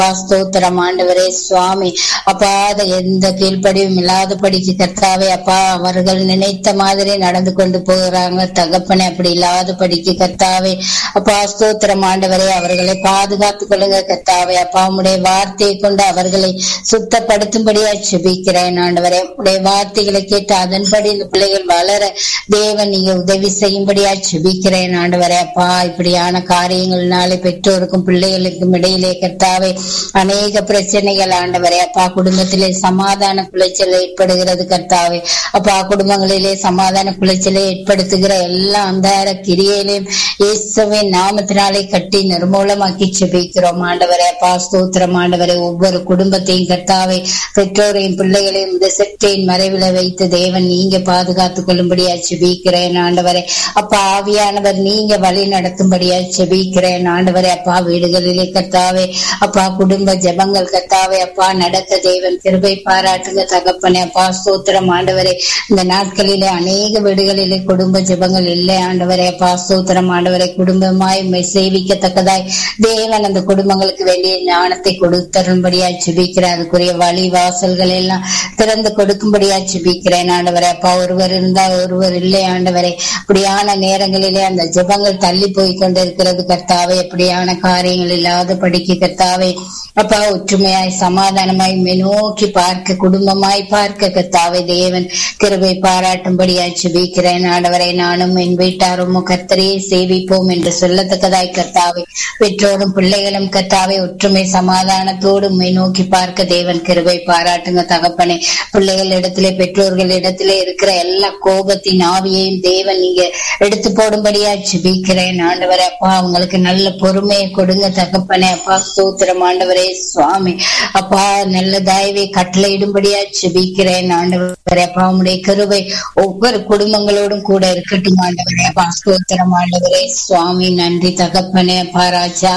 ஸ்தோத்திரம் ஆண்டவரே சுவாமி அப்பா அதை எந்த கீழ்ப்படியும் இல்லாதபடிக்கு கர்த்தாவே அப்பா அவர்கள் நினைத்த மாதிரி நடந்து கொண்டு போகிறாங்க தகப்பனே அப்படி இல்லாதபடிக்கு கர்த்தாவே அப்பா ஸ்தோத்திரம் ஆண்டவரே அவர்களை பாதுகாத்துக் கொள்ளுங்க கர்த்தாவே அப்பா உடைய வார்த்தையை கொண்டு அவர்களை சுத்தப்படுத்தும்படியா செபிக்கிறேன் ஆண்டவரே உடைய வார்த்தைகளை கேட்டு அதன்படி இந்த பிள்ளைகள் வளர தேவன் நீங்க உதவி செய்யும்படியா செபிக்கிறேன் ஆண்டவரே அப்பா இப்படியான காரியங்கள்னாலே பெற்றோருக்கும் பிள்ளைகளுக்கும் இடையிலே கர்த்தாவே அநேக பிரச்சனைகள் ஆண்டவரே அப்பா குடும்பத்திலே சமாதான குலைச்சல் ஏற்படுகிறது கர்த்தாவே அப்பா குடும்பங்களிலே சமாதான குலைச்சலை ஏற்படுத்துகிற எல்லா அந்தார கிரியையிலையும் இயேசுவின் நாமத்தினாலே கட்டி நிர்மூலமாக்கி செபிக்கிறோம் ஆண்டவரே அப்பா ஸ்தோத்திரம் ஆண்டவரே ஒவ்வொரு குடும்பத்தையும் கர்த்தாவே பெற்றோரையும் பிள்ளைகளையும் இந்த செட்டின் மறைவில வைத்து தேவன் நீங்க பாதுகாத்துக் கொள்ளும்படியா செபிக்கிறேன் ஆண்டவரே அப்பா ஆவியானவர் நீங்க வழி நடத்தும்படியா செபிக்கிறேன் ஆண்டவரே அப்பா வீடுகளிலே கர்த்தாவே அப்பா குடும்ப ஜெபங்கள் கர்த்தாவே அப்பா நடக்க தேவன் கிருபை பாராட்டுங்க தகப்பனே அப்பா ஸ்தோத்திரம் ஆண்டவரே இந்த நாட்களிலே அநேக வீடுகளிலே குடும்ப ஜெபங்கள் இல்லை ஆண்டவரே அப்பா ஸ்தோத்திரம் ஆண்டவரே குடும்பமாய் உம்மை சேவிக்கத்தக்கதாய் தேவன் அந்த குடும்பங்களுக்கு வேண்டிய ஞானத்தை கொடுத்தரும்படியா ஜெபிக்கிறேன் அதுக்குரிய வழி வாசல்கள் எல்லாம் திறந்து கொடுக்கும்படியா ஜெபிக்கிறேன் ஆண்டவரே அப்பா ஒருவர் இருந்தா ஒருவர் இல்லை ஆண்டவரே அப்படியான நேரங்களிலே அந்த ஜெபங்கள் தள்ளி போய் கொண்டிருக்கிறது கர்த்தாவே எப்படியான காரியங்கள் இல்லாத படிக்க கர்த்தாவே அப்பா ஒற்றுமையாய் சமாதானமாய் உம்மை நோக்கி பார்க்க குடும்பமாய் பார்க்க கர்த்தாவே தேவன் கிருபை பாராட்டும்படியாய் ஜெபிக்கிறேன் ஆண்டவரை நானும் என் வீட்டாரும் கர்த்தரையே சேவிப்போம் என்று சொல்லத்தக்கதாய் கர்த்தாவே பெற்றோரும் பிள்ளைகளும் கர்த்தாவே ஒற்றுமை சமாதானத்தோடு உம்மை நோக்கி பார்க்க தேவன் கிருபை பாராட்டுங்க தகப்பனே பிள்ளைகள் இடத்திலே பெற்றோர்கள் இடத்திலே இருக்கிற எல்லா கோபத்தின் ஆவியையும் தேவன் நீங்க எடுத்து போடும்படியா ஜெபிக்கிறேன் ஆண்டவரே அப்பா அவங்களுக்கு நல்ல பொறுமையை கொடுங்க தகப்பனே அப்பா ஸ்தோத்திரம் ஆண்டவரே சுவாமி அப்பா நல்ல தயவை கட்டளையிடும்படியா ஜெபிக்கிறேன் ஆண்டவரே அப்பா உங்களுடைய கருவை ஒவ்வொரு குடும்பங்களோடும் கூட இருக்கட்டும் ஆண்டவரே அப்பா ஸ்தோத்திரம் ஆண்டவரே சுவாமி நன்றி தகப்பனே அப்பா ராஜா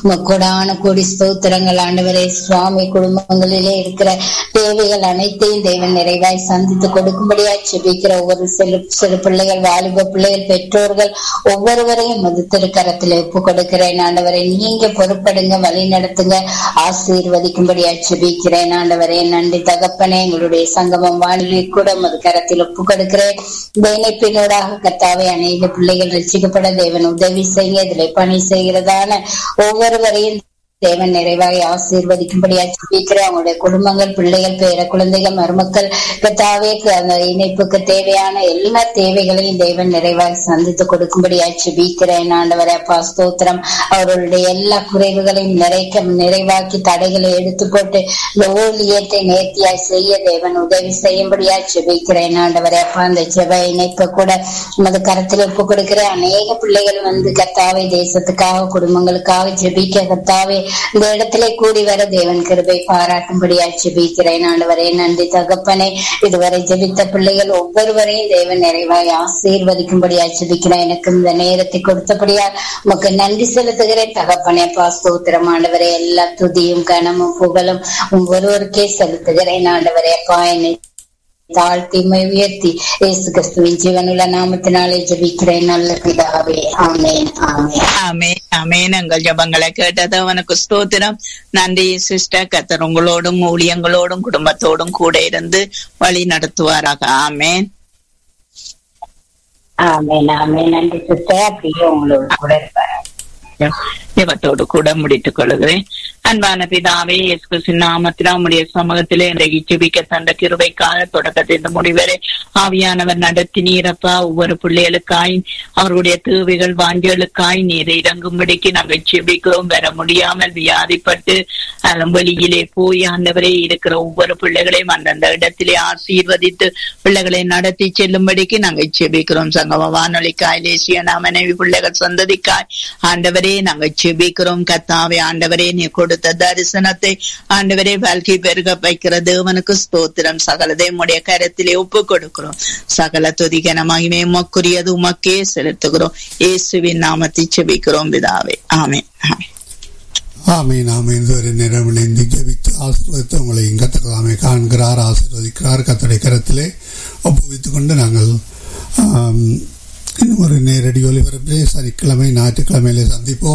கொடான கோடி ஸ்தோத்திரங்கள் ஆண்டவரே சுவாமி குடும்பங்களிலே இருக்கிற தேவைகள் அனைத்தையும் தேவன் நிறைவாய் சந்தித்து கொடுக்கும்படியா ஜெபிக்கிற ஒவ்வொரு சிறு சிறு பிள்ளைகள் வாலிப பிள்ளைகள் பெற்றோர்கள் ஒவ்வொருவரையும் மது திருக்கரத்தில் ஒப்பு கொடுக்கிறேன் ஆண்டவரை நீங்க பொறுப்படுங்க வழி நடத்துங்க ஆசீர்வதிக்கும்படியா ஜெபிக்கிறேன் ஆண்டவரே நன்றி தகப்பனே எங்களுடைய சங்கமம் வானிலை கூட மது கரத்தில் ஒப்பு கொடுக்கிறேன் இந்த இணைப்பினூடாக கத்தாவே அநேக பிள்ளைகள் ரசிக்கப்பட தேவன் உதவி செய்ய இதில் பணி செய்கிறதான ஒவ்வொருவரையும் தேவன் நிறைவாய் ஆசீர்வதிக்கும்படியா ஜெபிக்கிறேன் அவங்களுடைய குடும்பங்கள் பிள்ளைகள் பேர குழந்தைகள் மருமக்கள் கத்தாவே அந்த இணைப்புக்கு தேவையான எல்லா தேவைகளையும் தேவன் நிறைவாய் சந்தித்து கொடுக்கும்படியா ஜெபிக்கிறேன் ஆண்டவரே அப்பா ஸ்தோத்திரம் அவர்களுடைய எல்லா குறைவுகளையும் நிறைக்க நிறைவாக்கி தடைகளை எடுத்து போட்டு இந்த ஊழியத்தை நேர்த்தியாய் செய்ய தேவன் உதவி செய்யும்படியா ஜெபிக்கிறேன் ஆண்டவரே அப்பா அந்த ஜெப இணைப்பை கூட உமது கரத்தில் ஒப்பு கொடுக்கிறேன் அநேக பிள்ளைகள் வந்து கத்தாவே தேசத்துக்காக குடும்பங்களுக்காக ஜெபிக்க கத்தாவே இந்த இடத்திலே கூடி வர தேவன் கிருபை பாராட்டும்படியா ஜெபிக்கிறேன் ஆண்டவரே நன்றி தகப்பனே இதுவரை ஜெபித்த பிள்ளைகள் ஒவ்வொருவரையும் தேவன் நிறைவாய் ஆசீர்வதிக்கும்படியா ஜெபிக்கிறேன் எனக்கு இந்த நேரத்தை கொடுத்தபடியா உமக்கு நன்றி செலுத்துகிறேன் தகப்பனே அப்பா ஸ்தோத்திரம் ஆண்டவரே எல்லா துதியும் கனமும் புகழும் ஒவ்வொருவருக்கே செலுத்துகிறேன் ஆண்டவரே அப்பா என்னை தாழ்த்தி உயர்த்தி இயேசு கிறிஸ்துவின் ஜீவனுள்ள நாமத்தினாலே ஜெபிக்கிறேன் நல்ல பிதாவே ஆமேன் ஆமேன் ஆமே ஆமேன் எங்கள் ஜபங்களை கேட்டது அவனுக்கு ஸ்தோத்திரம் நன்றி சிஸ்டர் கத்தர் உங்களோடும் ஊழியங்களோடும் குடும்பத்தோடும் கூட இருந்து வழி நடத்துவாராக ஆமேன் ஆமேன் ஆமேன் நன்றி சிஸ்டர் அப்படியே உங்களோட கூட இருப்பார் ஜபத்தோடு கூட முடித்துக் கொள்கிறேன் அன்பான பிதாவே இயேசு நாமத்தில் உம்முடைய சமூகத்திலே இன்றைக்கு ஜெபிக்க தந்த கிருபைக்காக தொடக்கத்தின் முடிவரை ஆவியானவர் நடத்தி நீரப்பா ஒவ்வொரு பிள்ளைகளுக்காய் அவருடைய தேவைகள் வாஞ்சலுக்காய் நீர் இறங்கும்படிக்கு நாங்கள் ஜெபிக்கிறோம் வர முடியாமல் வியாதிப்பட்டு வெளியிலே போய் ஆண்டவரே இருக்கிற ஒவ்வொரு பிள்ளைகளையும் அந்தந்த இடத்திலே ஆசீர்வதித்து பிள்ளைகளை நடத்தி செல்லும்படிக்கு நாங்கள் ஜெபிக்கிறோம் சங்கம வானொலிக்காய் தேசிய மனைவி பிள்ளைகள் சந்ததிக்காய் ஆண்டவரே நாங்கள் ஜெபிக்கிறோம் கத்தாவே ஆண்டவரே நீ கொடுத்த தரிசனத்தை ஆண்டவரே வாழ்க்கை பெருக வைக்கிற தேவனுக்கு ஸ்தோத்திரம் சகலதை உடைய கரத்திலே ஒப்பு கொடுக்கிறோம் சகல துதிகன மகிமே உமக்குரியது உமக்கே செலுத்துகிறோம் இயேசுவின் நாமத்தை செபிக்கிறோம் பிதாவே ஆமே ஆமே ஆமீன் ஆமீன் இதுவரை நேரம் இணைந்து ஜெபித்து ஆசீர்வதித்து உங்களை கத்தக்கலாமை காண்கிறார் ஆசீர்வதிக்கிறார் கத்தடை கரத்திலே ஒப்புவித்துக் கொண்டு நாங்கள் ஆம், இன்னும் ஒரு நேரடி ஒலிபரப்பிலே சனிக்கிழமை ஞாயிற்றுக்கிழமையிலே சந்திப்போம்